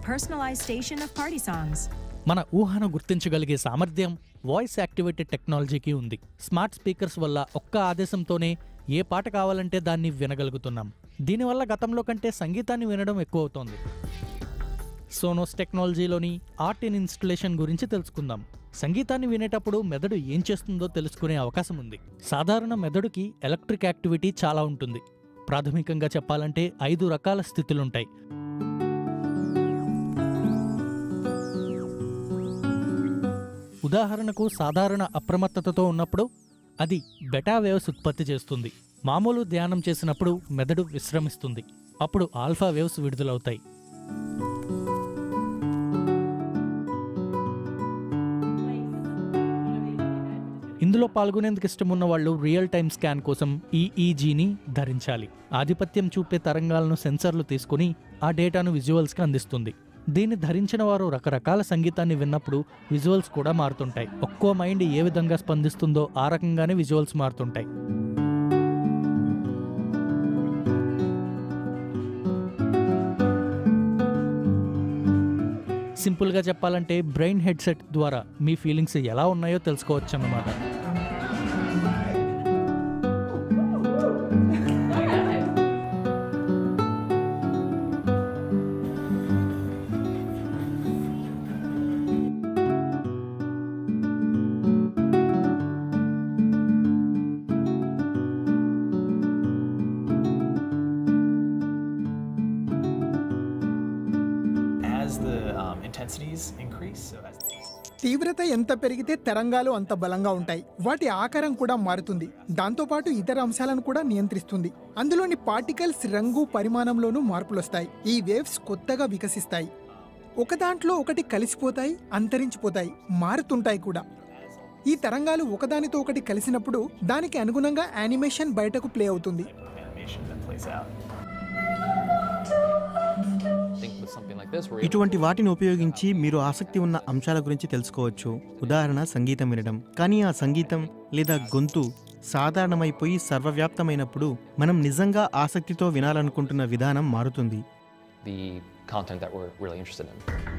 personalized station of party songs. మన ఊహను గుర్తించగలిగే సామర్థ్యం వాయిస్ యాక్టివేటెడ్ టెక్నాలజీకి ఉంది స్మార్ట్ స్పీకర్స్ వల్ల ఒక్క ఆదేశంతోనే ఏ పాట కావాలంటే దాన్ని వినగలుగుతున్నాం దీనివల్ల గతంలో కంటే సంగీతాన్ని వినడం ఎక్కువ అవుతోంది సోనోస్ టెక్నాలజీలోని ఆర్ట్ ఇన్ ఇన్స్టలేషన్ గురించి తెలుసుకుందాం సంగీతాన్ని వినేటప్పుడు మెదడు ఏం చేస్తుందో తెలుసుకునే అవకాశం ఉంది సాధారణ మెదడుకి ఎలక్ట్రిక్ యాక్టివిటీ చాలా ఉంటుంది ప్రాథమికంగా చెప్పాలంటే ఐదు రకాల స్థితులుంటాయి ఉదాహరణకు సాధారణ అప్రమత్తతతో ఉన్నప్పుడు అది బెటా వేవ్స్ ఉత్పత్తి చేస్తుంది మామూలు ధ్యానం చేసినప్పుడు మెదడు విశ్రమిస్తుంది అప్పుడు ఆల్ఫా వేవ్స్ విడుదలవుతాయి ఇందులో పాల్గొనేందుకు ఇష్టమున్న వాళ్ళు రియల్ టైమ్ స్కాన్ కోసం ఈఈజీని ధరించాలి ఆధిపత్యం చూపే తరంగాలను సెన్సర్లు తీసుకుని ఆ డేటాను విజువల్స్కి అందిస్తుంది దీన్ని ధరించిన వారు రకరకాల సంగీతాన్ని విన్నప్పుడు విజువల్స్ కూడా మారుతుంటాయి ఒక్కో మైండ్ ఏ విధంగా స్పందిస్తుందో ఆ రకంగానే విజువల్స్ మారుతుంటాయి సింపుల్గా చెప్పాలంటే బ్రెయిన్ హెడ్సెట్ ద్వారా మీ ఫీలింగ్స్ ఎలా ఉన్నాయో తెలుసుకోవచ్చు అన్నమాట as the um, intensities increase, so as తీవ్రత ఎంత పెరిగితే తరంగాలు అంత బలంగా ఉంటాయి వాటి ఆకారం కూడా మారుతుంది దాంతోపాటు ఇతర అంశాలను కూడా నియంత్రిస్తుంది అందులోని పార్టికల్స్ రంగు పరిమాణంలోనూ మార్పులొస్తాయి ఈ వేవ్స్ కొత్తగా వికసిస్తాయి ఒక దాంట్లో ఒకటి కలిసిపోతాయి అంతరించిపోతాయి మారుతుంటాయి కూడా ఈ తరంగాలు ఒకదానితో ఒకటి కలిసినప్పుడు దానికి అనుగుణంగా యానిమేషన్ బయటకు ప్లే అవుతుంది animation that plays out. think with something like this, we're able ఇటువంటి వాటిని ఉపయోగించి మీరు ఆసక్తి ఉన్న అంశాల గురించి తెలుసుకోవచ్చు ఉదాహరణ సంగీతం వినడం కానీ ఆ సంగీతం లేదా గొంతు సాధారణమైపోయి సర్వవ్యాప్తమైనప్పుడు మనం నిజంగా ఆసక్తితో వినాలనుకుంటున్న విధానం మారుతుంది the content that we're really interested in.